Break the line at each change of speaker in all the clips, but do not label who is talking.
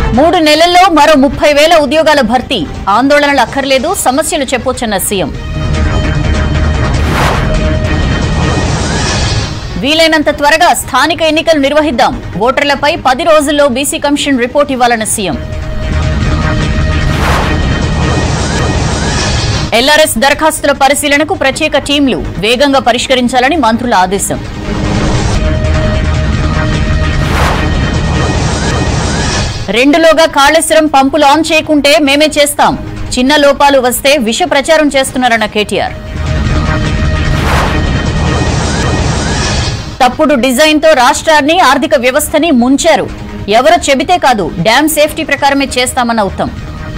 మూడు నెలల్లో మరో ముప్పై వేల ఉద్యోగాల భర్తీ ఆందోళనలు అక్కర్లేదు సమస్యలు చెప్పొచ్చన్న సీఎం వీలైనంత త్వరగా స్థానిక ఎన్నికలు నిర్వహిద్దాం ఓటర్లపై పది రోజుల్లో బీసీ కమిషన్ రిపోర్ట్ ఇవ్వాలన్న సీఎం ఎల్ఆర్ఎస్ దరఖాస్తుల పరిశీలనకు ప్రత్యేక టీంలు వేగంగా పరిష్కరించాలని మంత్రుల ఆదేశం రెండులోగా కాళేశ్వరం పంపులు ఆన్ చేయకుంటే మేమే చేస్తాం చిన్న లోపాలు వస్తే విష ప్రచారం చేస్తున్నారన్న కేటీఆర్ తప్పుడు డిజైన్తో రాష్ట్రాన్ని ఆర్థిక వ్యవస్థని ముంచారు ఎవరో చెబితే కాదు డ్యామ్ సేఫ్టీ ప్రకారమే చేస్తామన్న ఉత్తమ్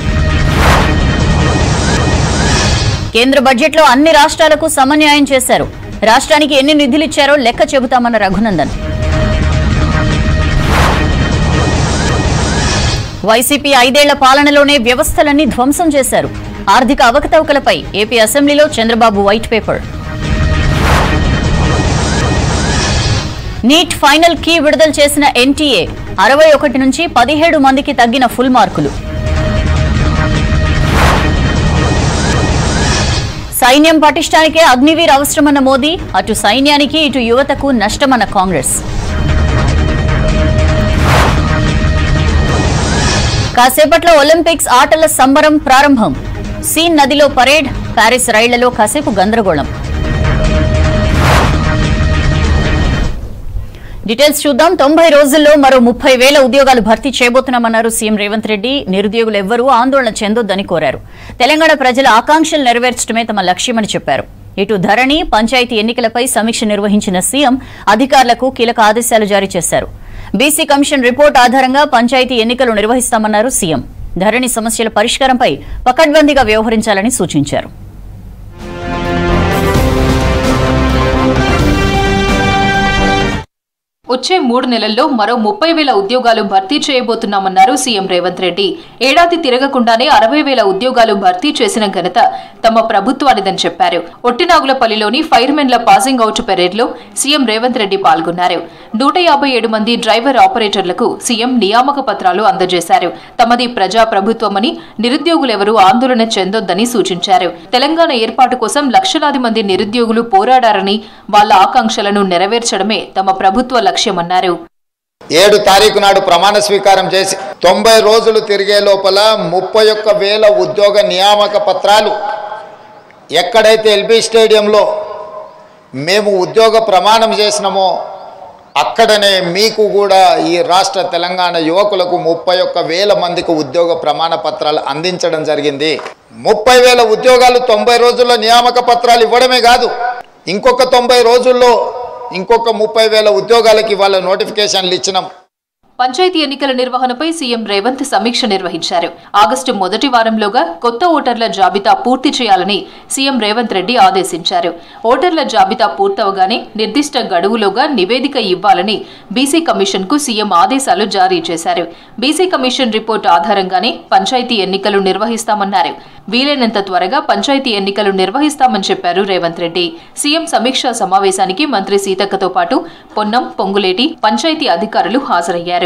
కేంద్ర బడ్జెట్లో అన్ని రాష్ట్రాలకు సమన్యాయం చేశారు రాష్ట్రానికి ఎన్ని నిధులిచ్చారో లెక్క చెబుతామన్న రఘునందన్ వైసీపీ ఐదేళ్ల పాలనలోనే వ్యవస్థలన్నీ ధ్వంసం చేశారు ఆర్థిక అవకతవకలపై ఏపీ అసెంబ్లీలో Chandrababu white paper NEET final key విడుదల చేసిన ఎన్టీఏ అరవై ఒకటి నుంచి పదిహేడు మందికి తగ్గిన ఫుల్ మార్కులు సైన్యం పటిష్టానికే అగ్నివీర్ అవసరమన్న మోదీ అటు సైన్యానికి ఇటు యువతకు నష్టమన్న కాంగ్రెస్ కాసేపట్లో ఒలింపిక్స్ ఆటల సంబరం ప్రారంభం సీన్ నదిలో పరేడ్ ప్యారిస్ రైళ్లలో కాసేపు గందరగోళం డీటెయిల్స్ చూద్దాం తొంభై రోజుల్లో మరో ముప్పై వేల ఉద్యోగాలు భర్తీ చేయబోతున్నామన్నారు సీఎం రేవంత్ రెడ్డి నిరుద్యోగులు ఎవ్వరూ ఆందోళన చెందొద్దని కోరారు తెలంగాణ ప్రజల ఆకాంక్షలు నెరవేర్చడమే తమ లక్ష్యమని చెప్పారు ఇటు ధరణి పంచాయతీ ఎన్నికలపై సమీక్ష నిర్వహించిన సీఎం అధికారులకు కీలక ఆదేశాలు జారీ చేశారు బీసీ కమిషన్ రిపోర్ట్ ఆధారంగా పంచాయతీ ఎన్నికలు నిర్వహిస్తామన్నారు సీఎం ధరణి సమస్యల పరిష్కారంపై పకడ్బందీగా వ్యవహరించాలని సూచించారు
వచ్చే మూడు నెలల్లో మరో ముప్పై వేల ఉద్యోగాలు భర్తీ చేయబోతున్నామన్నారు సీఎం రేవంత్ రెడ్డి ఏడాది తిరగకుండానే అరవై వేల ఉద్యోగాలు భర్తీ చేసిన ఘనత తమ ప్రభుత్వానిదని చెప్పారు ఒట్టినాగులపల్లిలోని ఫైర్మెన్ల పాసింగ్ అవుట్ పెరేడ్లో సీఎం రేవంత్ రెడ్డి పాల్గొన్నారు నూట యాభై ఏడు మంది డ్రైవర్ ఆపరేటర్లకు సీఎం నియామక పత్రాలు అందజేశారు తమది ప్రజా ప్రభుత్వమని నిరుద్యోగులెవరూ ఆందోళన చెందొద్దని సూచించారు తెలంగాణ ఏర్పాటు కోసం లక్షలాది మంది నిరుద్యోగులు పోరాడారని వాళ్ళ ఆకాంక్షలను నెరవేర్చడమే తమ ప్రభుత్వ లక్ష్యమన్నారు
ఏడు తారీఖు నాడు ప్రమాణ స్వీకారం చేసి తొంభై రోజులు తిరిగే లోపల ముప్పై ఒక్క వేల ఉద్యోగ నియామక పత్రాలు ఎక్కడైతే ఎల్బీ స్టేడియంలో మేము ఉద్యోగ ప్రమాణం చేసినామో అక్కడనే మీకు కూడా ఈ రాష్ట్ర తెలంగాణ యువకులకు ముప్పై ఒక్క వేల మందికి ఉద్యోగ ప్రమాణ పత్రాలు అందించడం జరిగింది ముప్పై వేల ఉద్యోగాలు తొంభై రోజుల్లో నియామక పత్రాలు ఇవ్వడమే కాదు ఇంకొక తొంభై రోజుల్లో ఇంకొక ముప్పై వేల ఉద్యోగాలకి వాళ్ళ నోటిఫికేషన్లు ఇచ్చినాం
పంచాయతీ ఎన్నికల నిర్వహణపై సీఎం రేవంత్ సమీక్ష నిర్వహించారు ఆగస్టు మొదటి వారంలోగా కొత్త ఓటర్ల జాబితా పూర్తి చేయాలని సీఎం రేవంత్ రెడ్డి ఆదేశించారు ఓటర్ల జాబితా పూర్తవగానే నిర్దిష్ట గడువులోగా నివేదిక ఇవ్వాలని బీసీ కమిషన్ కు సీఎం ఆదేశాలు జారీ చేశారు బీసీ కమిషన్ రిపోర్టు ఆధారంగానే పంచాయతీ ఎన్నికలు నిర్వహిస్తామన్నారు వీలైనంత త్వరగా పంచాయతీ ఎన్నికలు నిర్వహిస్తామని చెప్పారు రేవంత్ రెడ్డి సీఎం సమీక్షా సమావేశానికి మంత్రి సీతక్కతో పాటు పొన్నం పొంగులేటి పంచాయతీ అధికారులు హాజరయ్యారు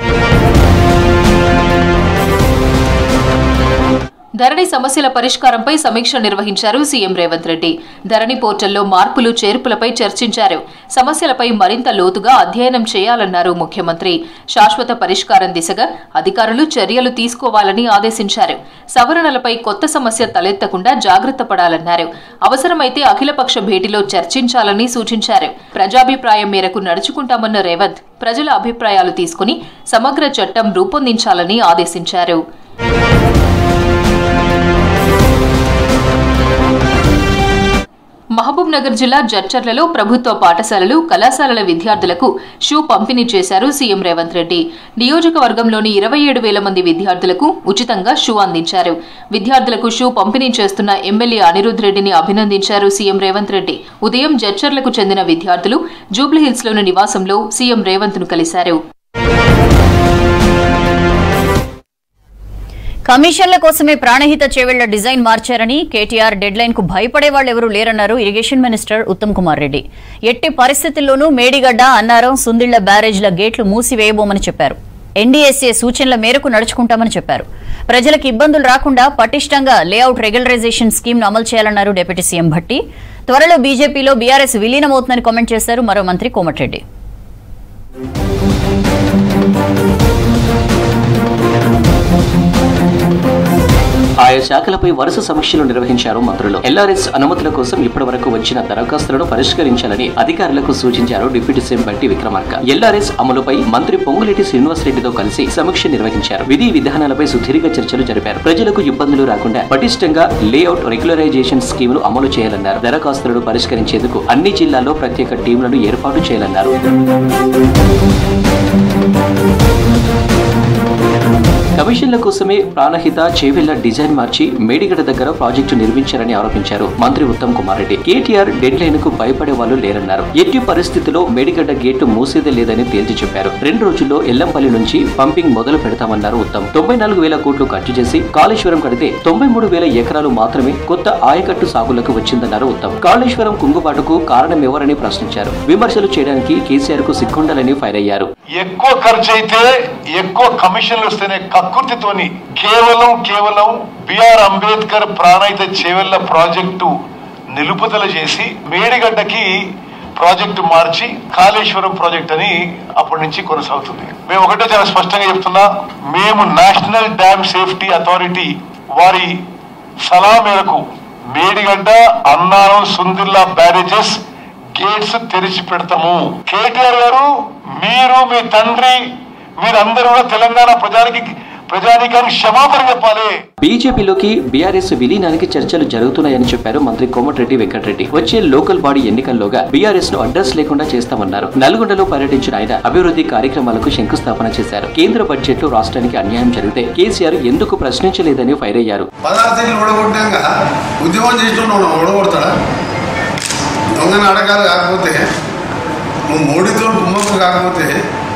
ధరణి సమస్యల పరిష్కారంపై సమీక్ష నిర్వహించారు సీఎం రేవంత్ రెడ్డి ధరణి పోర్టల్లో మార్పులు చేర్పులపై చర్చించారు సమస్యలపై మరింత లోతుగా అధ్యయనం చేయాలన్నారు ముఖ్యమంత్రి శాశ్వత పరిష్కారం దిశగా అధికారులు చర్యలు తీసుకోవాలని ఆదేశించారు సవరణలపై కొత్త సమస్య తలెత్తకుండా జాగ్రత్త పడాలన్నారు అవసరమైతే అఖిలపక్ష భేటీలో చర్చించాలని సూచించారు ప్రజాభిప్రాయం మేరకు నడుచుకుంటామన్న రేవంత్ ప్రజల అభిప్రాయాలు తీసుకుని సమగ్ర చట్టం రూపొందించాలని ఆదేశించారు మహబూబ్ నగర్ జిల్లా జడ్చర్లలో ప్రభుత్వ పాఠశాలలు కళాశాలల విద్యార్థులకు షూ పంపిణీ చేశారు సీఎం రేవంత్ రెడ్డి నియోజకవర్గంలోని ఇరవై ఏడు వేల మంది విద్యార్థులకు ఉచితంగా షూ అందించారు విద్యార్థులకు షూ పంపిణీ చేస్తున్న ఎమ్మెల్యే అనిరుద్ రెడ్డిని అభినందించారు సీఎం రేవంత్ రెడ్డి ఉదయం జడ్చర్లకు చెందిన విద్యార్థులు జూబ్లీహిల్స్లోని నివాసంలో సీఎం రేవంత్ ను కలిశారు
కమిషన్ల కోసమే ప్రాణహిత చేవెళ్ల డిజైన్ మార్చారని కేటీఆర్ డెడ్ లైన్ కు భయపడే వాళ్ళెవరూ లేరన్నారు ఇరిగేషన్ మినిస్టర్ ఉత్తమ్ కుమార్ రెడ్డి ఎట్టి పరిస్థితుల్లోనూ మేడిగడ్డ అన్నారం సుందిళ్ల బ్యారేజ్ల గేట్లు మూసివేయబోమని చెప్పారు ఎన్డీఎస్ఏ సూచనల మేరకు నడుచుకుంటామని చెప్పారు ప్రజలకు ఇబ్బందులు రాకుండా పటిష్టంగా లేఅవుట్ రెగ్యులరైజేషన్ స్కీమ్ ను అమలు చేయాలన్నారు డిప్యూటీ సీఎం భట్టి త్వరలో బీజేపీలో బీఆర్ఎస్ విలీనమవుతుందని కామెంట్ చేశారు మరో మంత్రి కోమటిరెడ్డి
ఆయా శాఖలపై వరుస సమీక్షలు నిర్వహించారు మంత్రులు ఎల్ఆర్ఎస్ అనుమతుల కోసం ఇప్పటి వరకు వచ్చిన దరఖాస్తులను పరిష్కరించాలని అధికారులకు సూచించారు డిప్యూటీ సీఎం బట్టి విక్రమార్క ఎల్ఆర్ఎస్ అమలుపై మంత్రి పొంగులేటి శ్రీనివాసరెడ్డితో కలిసి సమీక్ష నిర్వహించారు విధి విధానాలపై సుదీర్ఘ చర్చలు జరిపారు ప్రజలకు ఇబ్బందులు రాకుండా పటిష్టంగా లేఅవుట్ రెగ్యులరైజేషన్ స్కీములు అమలు చేయాలన్నారు దరఖాస్తులను పరిష్కరించేందుకు అన్ని జిల్లాల్లో ప్రత్యేక టీంలను ఏర్పాటు చేయాలన్నారు కమిషన్ల కోసమే ప్రాణహిత చేవెళ్ల డిజైన్ మార్చి మేడిగడ్డ దగ్గర ప్రాజెక్టు నిర్మించారని ఆరోపించారు మంత్రి Uttam Kumar Reddy KTR deadline కు భయపడే వాళ్ళు లేరన్నారు ఎట్టి పరిస్థితిలో మేడిగడ్డ గేటు మూసేదే లేదని తేల్చి చెప్పారు రెండు రోజుల్లో ఎల్లంపల్లి నుంచి పంపింగ్ మొదలు పెడతామన్నారు ఉత్తమ్ తొంభై నాలుగు వేల కోట్లు ఖర్చు చేసి కాళేశ్వరం కడితే తొంభై మూడు వేల ఎకరాలు మాత్రమే కొత్త ఆయకట్టు సాగులకు వచ్చిందన్నారు ఉత్తమ్ కాళేశ్వరం కుంగుబాటుకు కారణం ఎవరని ప్రశ్నించారు విమర్శలు చేయడానికి కేసీఆర్ కు సిగ్గుండాలని ఫైర్ అయ్యారు
ఎక్కువ ఖర్చు అయితే ఎక్కువ కమిషన్లు వస్తేనే కక్కుర్తితోని కేవలం కేవలం బిఆర్ అంబేద్కర్ ప్రాణహిత చేవెళ్ల ప్రాజెక్టు నిలుపుదల చేసి మేడిగడ్డకి ప్రాజెక్టు మార్చి కాళేశ్వరం ప్రాజెక్ట్ అని అప్పటి నుంచి కొనసాగుతుంది మేము ఒకటే చాలా స్పష్టంగా చెప్తున్నా మేము నేషనల్ డ్యామ్ సేఫ్టీ అథారిటీ వారి సలహా మేరకు మేడిగడ్డ అన్నారం సుందిల్లా బ్యారేజెస్ గేట్స్ తెరిచి పెడతాము కేటీఆర్ గారు మీరు మీ తండ్రి మీరందరూ కూడా తెలంగాణ ప్రజానికి ప్రజానికానికి క్షమాపణ చెప్పాలి
బీజేపీలోకి బీఆర్ఎస్ విలీనానికి చర్చలు జరుగుతున్నాయని చెప్పారు మంత్రి కోమటిరెడ్డి వెంకటరెడ్డి వచ్చే లోకల్ బాడీ ఎన్నికల్లోగా బీఆర్ఎస్ ను అడ్రస్ లేకుండా చేస్తామన్నారు నల్గొండలో పర్యటించిన ఆయన అభివృద్ధి కార్యక్రమాలకు శంకుస్థాపన చేశారు కేంద్ర బడ్జెట్ లో రాష్ట్రానికి అన్యాయం జరిగితే కేసీఆర్ ఎందుకు ప్రశ్నించలేదని ఫైర్ అయ్యారు
పదహారు సీట్లు ఓడగొట్టాక ఉద్యమం చేస్తున్నావు ఓడగొడతాడా దొంగ నాటకాలు కాకపోతే నువ్వు మోడీతో కుమ్మకు కాకపోతే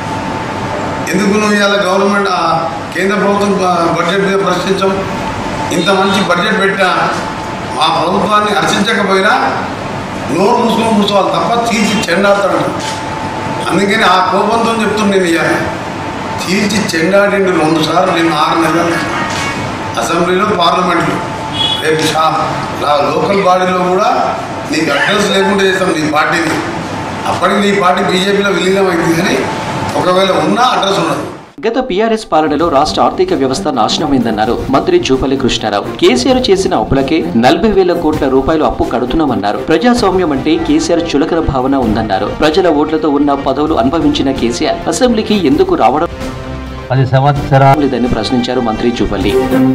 ఎందుకు నువ్వు ఇవాళ గవర్నమెంట్ ఆ కేంద్ర ప్రభుత్వం బ- బడ్జెట్ మీద ప్రశ్నించం ఇంత మంచి బడ్జెట్ పెట్టా మా ప్రభుత్వాన్ని హర్షించకపోయినా నోరు మూసుకొని కూర్చోవాలి తప్ప తీర్చి చెండాడతాడు అందుకని ఆ కోపంతో చెప్తున్నా నేను ఇవాళ తీర్చి చెండాడిండు రెండు సార్లు నేను ఆరు నెలలు అసెంబ్లీలో పార్లమెంట్లో రేపు షా నా లోకల్ బాడీలో కూడా నీకు అడ్రస్ లేకుండా చేస్తాం నీ పార్టీని అప్పటికి నీ పార్టీ బీజేపీలో విలీనం అయింది కానీ ఒకవేళ ఉన్నా అడ్రస్ ఉండదు
గత పీఆర్ఎస్ పాలనలో రాష్ట్ర ఆర్థిక వ్యవస్థ నాశనమైందన్నారు మంత్రి జూపల్లి కృష్ణారావు కేసీఆర్ చేసిన అప్పులకే నలభై వేల కోట్ల రూపాయలు అప్పు కడుతున్నామన్నారు ప్రజాస్వామ్యం అంటే కేసీఆర్ చులకన భావన ఉందన్నారు ప్రజల ఓట్లతో ఉన్న పదవులు అనుభవించిన కేసీఆర్ అసెంబ్లీకి ఎందుకు రావడం
పది సంవత్సరాలు
లేదని ప్రశ్నించారు మంత్రి జూపల్లి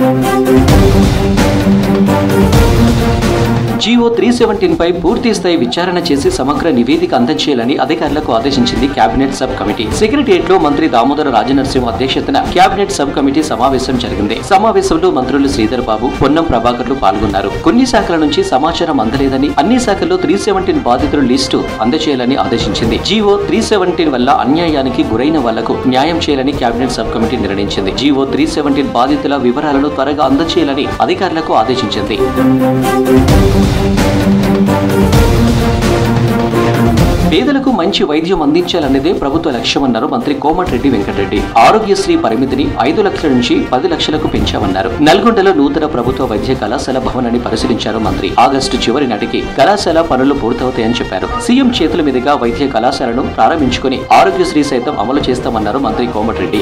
జీవో త్రీ సెవెంటీన్ పై పూర్తి స్థాయి విచారణ చేసి సమగ్ర నివేదిక అందజేయాలని అధికారులకు ఆదేశించింది కేబినెట్ సబ్ కమిటీ సెక్రటరియట్ లో మంత్రి దామోదర రాజనరసింహ అధ్యక్షతన కేబినెట్ సబ్ కమిటీ సమావేశం జరిగింది సమావేశంలో మంత్రులు శ్రీధర్ బాబు పొన్నం ప్రభాకర్లు పాల్గొన్నారు కొన్ని శాఖల నుంచి సమాచారం అందలేదని అన్ని శాఖల్లో త్రీ సెవెంటీన్ బాధితుల లిస్టు అందజేయాలని ఆదేశించింది జీవో త్రీ సెవెంటీన్ వల్ల అన్యాయానికి గురైన వాళ్లకు న్యాయం చేయాలని కేబినెట్ సబ్ కమిటీ నిర్ణయించింది జీవో త్రీ సెవెంటీన్ బాధితుల వివరాలను త్వరగా అందజేయాలని అధికారులకు ఆదేశించింది పేదలకు మంచి వైద్యం అందించాలన్నదే ప్రభుత్వ లక్ష్యమన్నారు మంత్రి కోమటిరెడ్డి వెంకటరెడ్డి ఆరోగ్యశ్రీ పరిమితిని ఐదు లక్షల నుంచి పది లక్షలకు పెంచామన్నారు నల్గొండలో నూతన ప్రభుత్వ వైద్య కళాశాల భవనాన్ని పరిశీలించారు మంత్రి ఆగస్టు చివరి నాటికి కళాశాల పనులు పూర్తవుతాయని చెప్పారు సీఎం చేతుల మీదుగా వైద్య కళాశాలను ప్రారంభించుకుని ఆరోగ్యశ్రీ సైతం అమలు చేస్తామన్నారు మంత్రి కోమటిరెడ్డి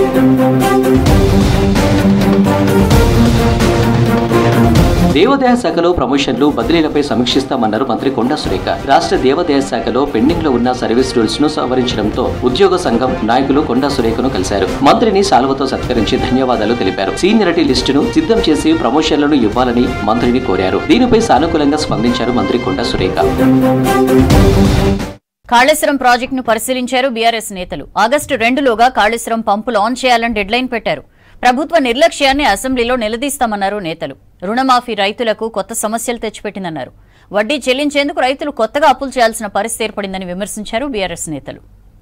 దేవాదాయ శాఖలో ప్రమోషన్లు బదిలీలపై సమీక్షిస్తామన్నారు మంత్రి కొండా సురేఖ రాష్ట్ర దేవాదాయ శాఖలో పెండింగ్ లో ఉన్న సర్వీస్ రూల్స్ ను సవరించడంతో ఉద్యోగ సంఘం నాయకులు కొండా సురేఖను కలిశారు మంత్రిని సాల్వతో సత్కరించి ధన్యవాదాలు తెలిపారు సీనియరిటీ లిస్టును సిద్ధం చేసి ప్రమోషన్లను ఇవ్వాలని మంత్రిని కోరారు దీనిపై సానుకూలంగా స్పందించారు మంత్రి కొండా సురేఖ
కాళేశ్వరం ప్రాజెక్టును పరిశీలించారు బీఆర్ఎస్ నేతలు ఆగస్టు రెండులోగా కాళేశ్వరం పంపులు ఆన్ చేయాలని డెడ్లైన్ పెట్టారు ప్రభుత్వ నిర్లక్ష్యాన్ని అసెంబ్లీలో నిలదీస్తామన్నారు నేతలు రుణమాఫీ రైతులకు కొత్త సమస్యలు తెచ్చిపెట్టిందన్నారు వడ్డీ చెల్లించేందుకు రైతులు కొత్తగా అప్పులు చేయాల్సిన పరిస్థితి ఏర్పడిందని విమర్శించారు బీఆర్ఎస్ నేతలు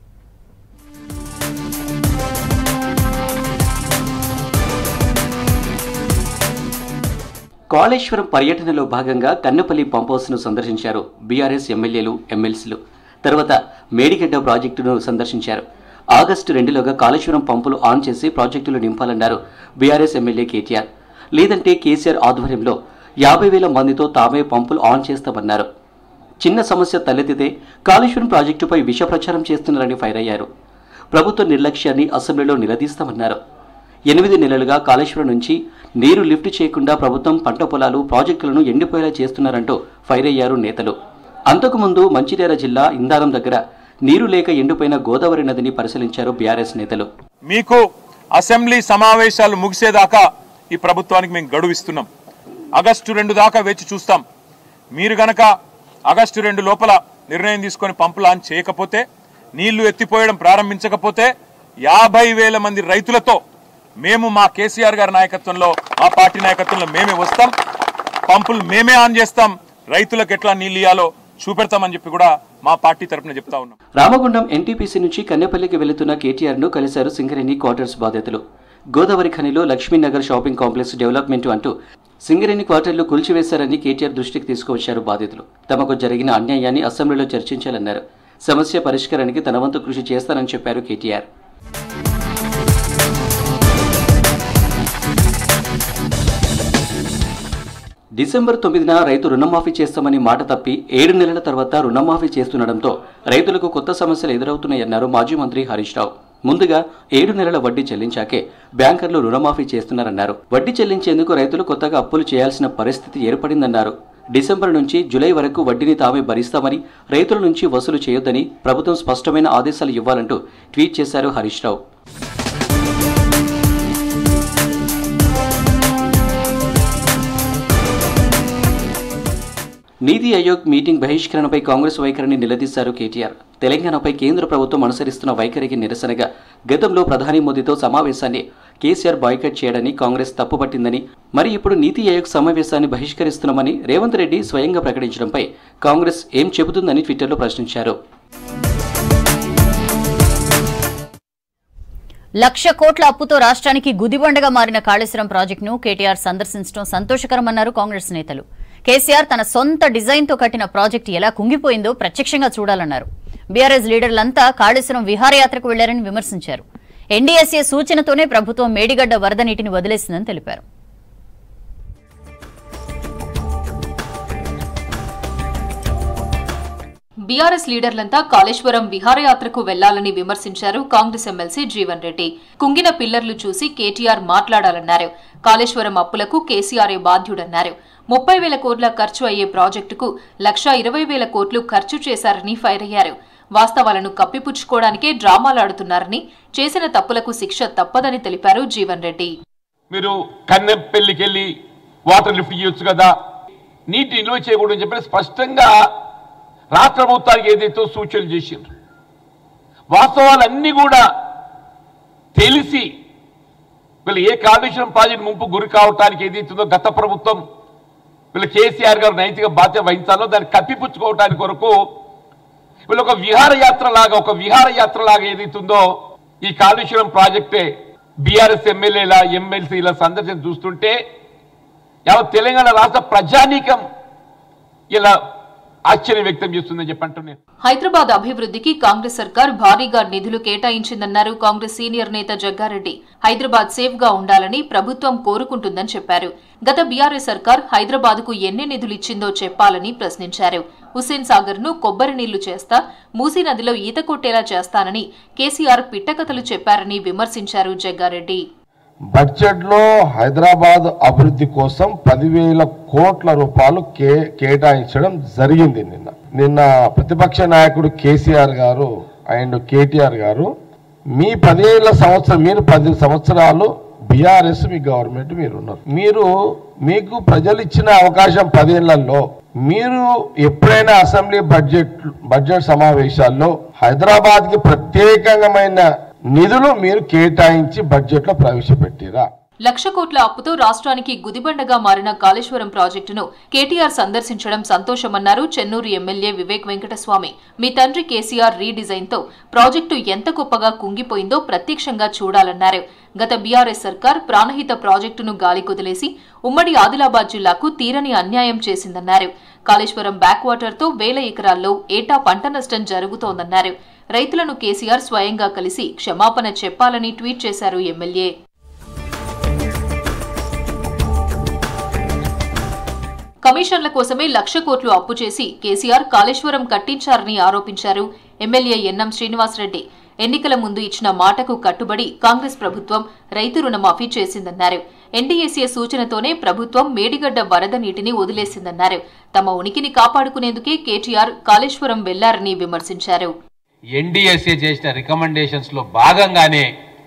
కాళేశ్వరం పర్యటనలో భాగంగా కన్నపల్లి పంప్ హౌస్ ను సందర్శించారు బీఆర్ఎస్ ఎమ్మెల్యేలు ఎమ్మెల్సీలు తర్వాత మేడిగడ్డ ప్రాజెక్టును సందర్శించారు ఆగస్టు రెండులోగా కాళేశ్వరం పంపులు ఆన్ చేసి ప్రాజెక్టులు నింపాలన్నారు బీఆర్ఎస్ ఎమ్మెల్యే కేటీఆర్ లేదంటే కేసీఆర్ ఆధ్వర్యంలో యాభై వేల మందితో తామే పంపులు ఆన్ చేస్తామన్నారు చిన్న సమస్య తలెత్తితే కాళేశ్వరం ప్రాజెక్టుపై విష ప్రచారం చేస్తున్నారని ఫైర్ అయ్యారు ప్రభుత్వ నిర్లక్ష్యాన్ని అసెంబ్లీలో నిలదీస్తామన్నారు ఎనిమిది నెలలుగా కాళేశ్వరం నుంచి నీరు లిఫ్ట్ చేయకుండా ప్రభుత్వం పంట పొలాలు ప్రాజెక్టులను ఎండిపోయేలా చేస్తున్నారంటూ ఫైర్ అయ్యారు నేతలు అంతకుముందు మంచిర్యాల జిల్లా ఇందారం దగ్గర నీరు లేక ఎండిపోయిన గోదావరి నదిని పరిశీలించారు బీఆర్ఎస్ నేతలు
మీకు అసెంబ్లీ సమావేశాలు ముగిసేదాకా ఈ ప్రభుత్వానికి మేము గడువు ఇస్తున్నాం ఆగస్టు రెండు దాకా వేచి చూస్తాం మీరు గనక ఆగస్టు రెండు లోపల నిర్ణయం తీసుకొని పంపులు ఆన్ చేయకపోతే నీళ్లు ఎత్తిపోయడం ప్రారంభించకపోతే యాభై వేల మంది రైతులతో మేము మా కేసీఆర్ గారి నాయకత్వంలో మా పార్టీ నాయకత్వంలో మేమే వస్తాం పంపులు మేమే ఆన్ చేస్తాం రైతులకు ఎట్లా నీళ్ళు ఇయ్యాలో చూపెడతామని చెప్పి కూడా మా పార్టీ తరపున చెప్తా ఉన్నాం
రామగుండం ఎన్టీపీసీ నుంచి కన్నెపల్లికి వెళుతున్న కేటీఆర్ ను కలిశారు సింగరేణి క్వార్టర్స్ బాధితులు గోదావరి ఖనిలో లక్ష్మీనగర్ షాపింగ్ కాంప్లెక్స్ డెవలప్మెంట్ అంటూ సింగరేణి క్వార్టర్లు కూల్చివేశారని కేటీఆర్ దృష్టికి తీసుకువచ్చారు బాధితులు తమకు జరిగిన అన్యాయాన్ని అసెంబ్లీలో చర్చించాలన్నారు సమస్య పరిష్కారానికి తన వంతు కృషి చేస్తానని చెప్పారు కేటీఆర్ డిసెంబర్ తొమ్మిదిన రైతు రుణమాఫీ చేస్తామని మాట తప్పి ఏడు నెలల తర్వాత రుణమాఫీ చేస్తుండటంతో రైతులకు కొత్త సమస్యలు ఎదురవుతున్నాయన్నారు మాజీ మంత్రి హరీష్ రావు ముందుగా ఏడు నెలల వడ్డీ చెల్లించాకే బ్యాంకర్లు రుణమాఫీ చేస్తున్నారన్నారు వడ్డీ చెల్లించేందుకు రైతులు కొత్తగా అప్పులు చేయాల్సిన పరిస్థితి ఏర్పడిందన్నారు డిసెంబర్ నుంచి జూలై వరకు వడ్డీని తామే భరిస్తామని రైతుల నుంచి వసూలు చేయొద్దని ప్రభుత్వం స్పష్టమైన ఆదేశాలు ఇవ్వాలంటూ ట్వీట్ చేశారు హరీష్ రావు నీతి ఆయోగ్ మీటింగ్ బహిష్కరణపై కాంగ్రెస్ వైఖరిని నిలదీశారు కేటీఆర్ తెలంగాణపై కేంద్ర ప్రభుత్వం అనుసరిస్తున్న వైఖరికి నిరసనగా గతంలో ప్రధాని మోదీతో సమావేశాన్ని కేసీఆర్ బాయ్కట్ చేయడాన్ని కాంగ్రెస్ తప్పుపట్టిందని మరి ఇప్పుడు నీతి ఆయోగ్ సమావేశాన్ని బహిష్కరిస్తున్నామని రేవంత్ రెడ్డి స్వయంగా ప్రకటించడంపై కాంగ్రెస్ ఏం చెబుతుందని ట్విట్టర్లో ప్రశ్నించారు
లక్ష కోట్ల అప్పుతో రాష్ట్రానికి గుదిబండగా మారిన కాళేశ్వరం ప్రాజెక్టును కేటీఆర్ సందర్శించడం సంతోషకరమన్నారు కాంగ్రెస్ నేతలు కేసీఆర్ తన సొంత డిజైన్తో కట్టిన ప్రాజెక్టు ఎలా కుంగిపోయిందో ప్రత్యక్షంగా చూడాలన్నారు బీఆర్ఎస్ లీడర్లంతా కాళేశ్వరం విహారయాత్రకు వెళ్లారని విమర్శించారు ఎన్డీఎస్ఏ సూచనతోనే ప్రభుత్వం మేడిగడ్డ వరద నీటిని వదిలేసిందని తెలిపారు
బీఆర్ఎస్ లీడర్లంతా కాళేశ్వరం విహారయాత్రకు వెళ్లాలని విమర్శించారు కాంగ్రెస్ ఎమ్మెల్సీ జీవన్ రెడ్డి కుంగిన పిల్లర్లు చూసి కేటీఆర్ మాట్లాడాలన్నారు కాళేశ్వరం అప్పులకు కేసీఆరే బాధ్యుడన్నారు ముప్పై వేల కోట్ల ఖర్చు అయ్యే ప్రాజెక్టుకు లక్షా ఇరవై వేల కోట్లు ఖర్చు చేశారని ఫైర్ అయ్యారు వాస్తవాలను కప్పిపుచ్చుకోవడానికే డ్రామాలాడుతున్నారని చేసిన తప్పులకు శిక్ష తప్పదని తెలిపారు జీవన్ రెడ్డి
మీరు కన్నెపల్లికి వెళ్ళి వాటర్ లిఫ్ట్ చేయొచ్చు కదా నీటి నిల్వ చేయకూడదని చెప్పి స్పష్టంగా రాష్ట్ర ప్రభుత్వానికి ఏదైతే సూచనలు చేసిండ్రు వాస్తవాలన్నీ కూడా తెలిసి వీళ్ళు ఏ కాళేశ్వరం ప్రాజెక్టు ముంపు గురి కావటానికి ఏదైతుందో గత ప్రభుత్వం వీళ్ళు కేసీఆర్ గారు నైతిక బాధ్యత వహించాలో దాన్ని కప్పిపుచ్చుకోవటానికి కొరకు వీళ్ళు ఒక విహారయాత్ర లాగా ఒక విహారయాత్ర లాగా ఏదైతుందో ఈ కాళేశ్వరం ప్రాజెక్టే బీఆర్ఎస్ ఎమ్మెల్యేల ఎమ్మెల్సీల సందర్శన చూస్తుంటే యావత్ తెలంగాణ రాష్ట్ర ప్రజానీకం ఇలా ఆశ్చర్యం వ్యక్తం చేస్తుందని చెప్పి అంటున్నాను
హైదరాబాద్ అభివృద్ధికి కాంగ్రెస్ సర్కార్ భారీగా నిధులు కేటాయించిందన్నారు కాంగ్రెస్ సీనియర్ నేత జగ్గారెడ్డి హైదరాబాద్ సేఫ్ గా ఉండాలని ప్రభుత్వం కోరుకుంటుందని చెప్పారు గత బీఆర్ఎస్ సర్కార్ హైదరాబాద్ కు ఎన్ని నిధులు ఇచ్చిందో చెప్పాలని ప్రశ్నించారు హుస్సేన్ సాగర్ ను కొబ్బరి నీళ్లు చేస్తా మూసీ నదిలో ఈత కొట్టేలా చేస్తానని కేసీఆర్ పిట్టకథలు చెప్పారని విమర్శించారు జగ్గారెడ్డి
బడ్జెట్లో హైదరాబాద్ అభివృద్ధి కోసం పదివేల కోట్ల రూపాయలు కే కేటాయించడం జరిగింది నిన్న నిన్న ప్రతిపక్ష నాయకుడు కేసీఆర్ గారు అండ్ కేటీఆర్ గారు మీ పదిహేళ్ళ సంవత్సరం మీరు పది సంవత్సరాలు బీఆర్ఎస్ మీ గవర్నమెంట్ మీరు ఉన్నారు మీరు మీకు ప్రజలు ఇచ్చిన అవకాశం పదేళ్లలో మీరు ఎప్పుడైనా అసెంబ్లీ బడ్జెట్ బడ్జెట్ సమావేశాల్లో హైదరాబాద్ కి ప్రత్యేకమైన నిధులు మీరు కేటాయించి బడ్జెట్ లో ప్రవేశపెట్టిరా
లక్ష కోట్ల అప్పుతో రాష్ట్రానికి గుదిబండగా మారిన కాళేశ్వరం ప్రాజెక్టును కేటీఆర్ సందర్శించడం సంతోషమన్నారు చెన్నూరు ఎమ్మెల్యే వివేక్ వెంకటస్వామి మీ తండ్రి కేసీఆర్ రీడిజైన్ తో ప్రాజెక్టు ఎంత గొప్పగా కుంగిపోయిందో ప్రత్యక్షంగా చూడాలన్నారు గత బీఆర్ఎస్ సర్కార్ ప్రాణహిత ప్రాజెక్టును గాలి కుదిలేసి ఉమ్మడి ఆదిలాబాద్ జిల్లాకు తీరని అన్యాయం చేసిందన్నారు కాళేశ్వరం బ్యాక్ వాటర్ తో వేల ఎకరాల్లో ఏటా పంట నష్టం జరుగుతోందన్నారు రైతులను కేసీఆర్ స్వయంగా కలిసి క్షమాపణ చెప్పాలని ట్వీట్ చేశారు ఎమ్మెల్యే కమిషన్ల కోసమే లక్ష కోట్లు అప్పు చేసి కేసీఆర్ కాళేశ్వరం కట్టించారని ఆరోపించారు ఎమ్మెల్యే ఎన్నం శ్రీనివాసరెడ్డి ఎన్నికల ముందు ఇచ్చిన మాటకు కట్టుబడి కాంగ్రెస్ ప్రభుత్వం రైతు రుణమాఫీ చేసిందన్నారు ఎన్డీఏసీ సూచనతోనే ప్రభుత్వం మేడిగడ్డ వరద నీటిని వదిలేసిందన్నారు తమ ఉనికిని కాపాడుకునేందుకే కేటీఆర్ కాళేశ్వరం వెళ్లారని విమర్శించారు
ఎన్డీఎస్ఏ చేసిన రికమెండేషన్స్లో భాగంగానే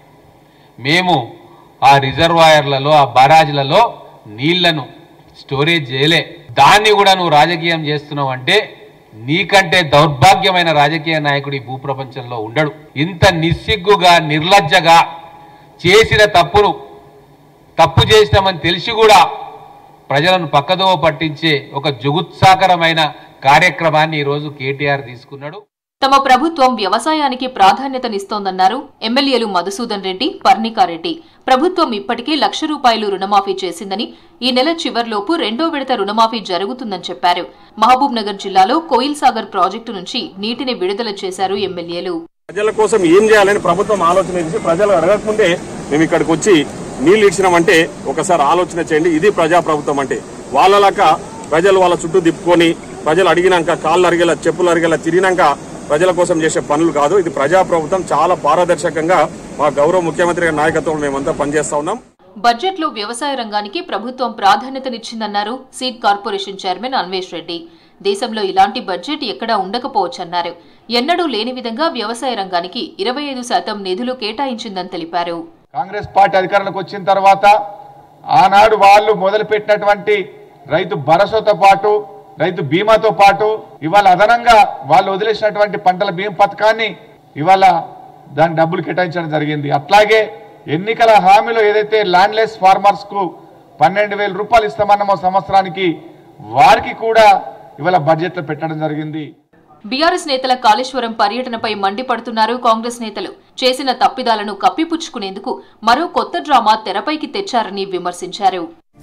మేము ఆ రిజర్వాయర్లలో ఆ బరాజ్లలో నీళ్లను స్టోరేజ్ చేయలే దాన్ని కూడా నువ్వు రాజకీయం చేస్తున్నావు అంటే నీకంటే దౌర్భాగ్యమైన రాజకీయ నాయకుడు ఈ భూప్రపంచంలో ఉండడు ఇంత నిస్సిగ్గుగా నిర్లజ్జగా చేసిన తప్పును తప్పు చేసినామని తెలిసి కూడా ప్రజలను పక్కదోవ పట్టించే ఒక జుగుత్సాకరమైన కార్యక్రమాన్ని ఈరోజు కేటీఆర్ తీసుకున్నాడు
తమ ప్రభుత్వం వ్యవసాయానికి ప్రాధాన్యతనిస్తోందన్నారు ఎమ్మెల్యేలు మధుసూదన్ రెడ్డి పర్ణికారెడ్డి ప్రభుత్వం ఇప్పటికే లక్ష రూపాయలు రుణమాఫీ చేసిందని ఈ నెల చివర్లోపు రెండో విడత రుణమాఫీ జరుగుతుందని చెప్పారు మహబూబ్ నగర్ జిల్లాలో కోయిల్ సాగర్ ప్రాజెక్టు నుంచి నీటిని విడుదల చేశారు ఎమ్మెల్యేలు
ప్రజల కోసం ఏం చేయాలని ప్రభుత్వం ఆలోచన చేసి ప్రజలు అడగకముందే మేము ఇక్కడికి వచ్చి నీళ్లు ఇచ్చినామంటే ఒకసారి ఆలోచన చేయండి ఇది ప్రజాప్రభుత్వం అంటే వాళ్ళలాక ప్రజలు వాళ్ళ చుట్టూ తిప్పుకొని ప్రజలు అడిగినాక కాళ్ళు అరిగేలా చెప్పులు అరిగేలా తిరిగినాక ప్రజల కోసం చేసే పనులు కాదు ఇది ప్రజాప్రభుత్వం చాలా పారదర్శకంగా మా గౌరవ ముఖ్యమంత్రి గారి నాయకత్వంలో మేమంతా పనిచేస్తా ఉన్నాం
బడ్జెట్లో వ్యవసాయ రంగానికి ప్రభుత్వం ప్రాధాన్యతనిచ్చిందన్నారు seed corporation chairman Anvesh Reddy దేశంలో ఇలాంటి బడ్జెట్ ఎక్కడా ఉండకపోవచ్చన్నారు ఎన్నడూ లేని విధంగా వ్యవసాయ రంగానికి ఇరవై ఐదు శాతం నిధులు కేటాయించిందని తెలిపారు
కాంగ్రెస్ పార్టీ అధికారంలోకి వచ్చిన తర్వాత ఆనాడు వాళ్ళు మొదలుపెట్టినటువంటి రైతు భరోసాతో పాటు రైతు బీమాతో పాటు ఇవాళ అదనంగా వాళ్ళు వదిలేసినటువంటి పంటల బీమా పథకాన్ని ఇవాళ దాని డబ్బులు కేటాయించడం జరిగింది అట్లాగే ఎన్నికల హామీలో ఏదైతే ల్యాండ్లెస్ ఫార్మర్స్ కు పన్నెండు వేల రూపాయలు ఇస్తామన్నమో సంవత్సరానికి వారికి కూడా ఇవాళ బడ్జెట్లో పెట్టడం జరిగింది
బీఆర్ఎస్ నేతల కాళేశ్వరం పర్యటనపై మండిపడుతున్నారు కాంగ్రెస్ నేతలు చేసిన తప్పిదాలను కప్పిపుచ్చుకునేందుకు మరో కొత్త డ్రామా తెరపైకి తెచ్చారని విమర్శించారు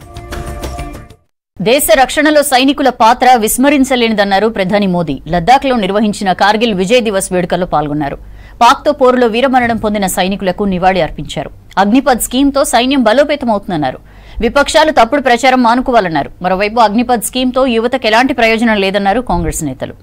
దేశ రక్షణలో సైనికుల పాత్ర విస్మరించలేనిదన్నారు ప్రధాని మోదీ లద్దాఖ్లో నిర్వహించిన కార్గిల్ విజయ్ దివస్ వేడుకల్లో పాల్గొన్నారు పాక్తో పోరులో వీరమరణం పొందిన సైనికులకు నివాళి అర్పించారు అగ్నిపథ్ స్కీమ్తో సైన్యం బలోపేతమవుతుందన్నారు విపక్షాలు తప్పుడు ప్రచారం మానుకోవాలన్నారు మరోవైపు అగ్నిపథ్ స్కీమ్తో యువతకు ఎలాంటి ప్రయోజనం లేదన్నారు కాంగ్రెస్ నేతలు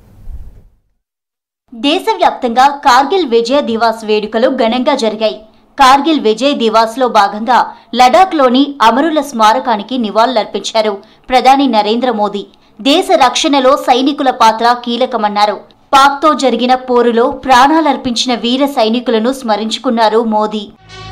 దేశవ్యాప్తంగా కార్గిల్ విజయ దివాస్ వేడుకలు ఘనంగా జరిగాయి కార్గిల్ విజయ్ దివాస్ లో భాగంగా లడాఖ్లోని అమరుల స్మారకానికి నివాళులర్పించారు ప్రధాని నరేంద్ర మోదీ దేశ రక్షణలో సైనికుల పాత్ర కీలకమన్నారు పాక్తో జరిగిన పోరులో ప్రాణాలర్పించిన వీర సైనికులను స్మరించుకున్నారు మోదీ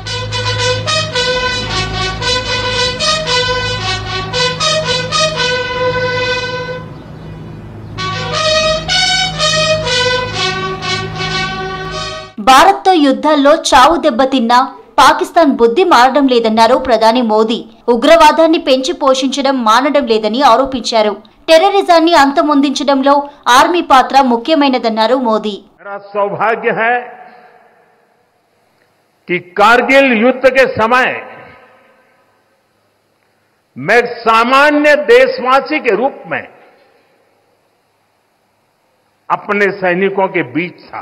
భారత్తో యుద్ధాల్లో చావు దెబ్బతిన్నా పాకిస్తాన్ బుద్ధి మారడం లేదన్నారు ప్రధాని మోదీ ఉగ్రవాదాన్ని పెంచి పోషించడం మానడం లేదని ఆరోపించారు టెర్రరిజాన్ని అంతమొందించడంలో ఆర్మీ పాత్ర ముఖ్యమైనదన్నారు మోదీ
मेरा सौभाग्य है कि कारगिल युद्ध के समय मैं एक सामान्य देशवासी के रूप में अपने सैनिकों के बीच था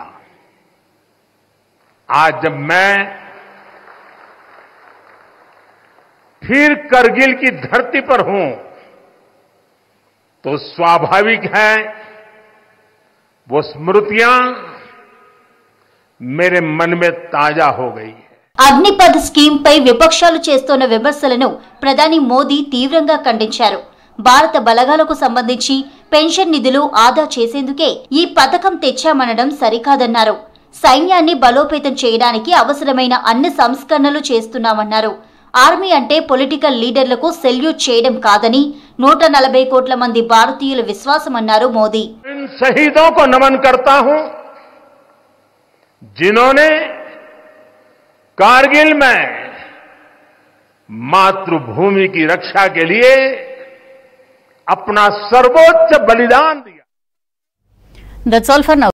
आज जब मैं फिर करगिल की धरती पर हूं तो स्वाभाविक है वो स्मृतियां मेरे मन में ताजा हो गई
అగ్నిపథ్ స్కీమ్ పై విపక్షాలు చేస్తోన్న విమర్శలను ప్రధాని మోదీ తీవ్రంగా ఖండించారు భారత బలగాలకు సంబంధించి పెన్షన్ నిధులు ఆదా చేసేందుకే ఈ పథకం తెచ్చామనడం సరికాదన్నారు సైన్యాన్ని బలోపేతం చేయడానికి అవసరమైన అన్ని సంస్కరణలు చేస్తున్నామన్నారు ఆర్మీ అంటే పొలిటికల్ లీడర్లకు సెల్యూట్ చేయడం కాదని నూట నలభై కోట్ల మంది భారతీయుల విశ్వాసమన్నారు మోదీ
इन शहीदों को नमन करता हूं जिन्होंने कारगिल में मातृभूमि की रक्षा के लिए अपना सर्वोच्च बलिदान दिया
దట్స్ ఆల్ ఫర్ నౌ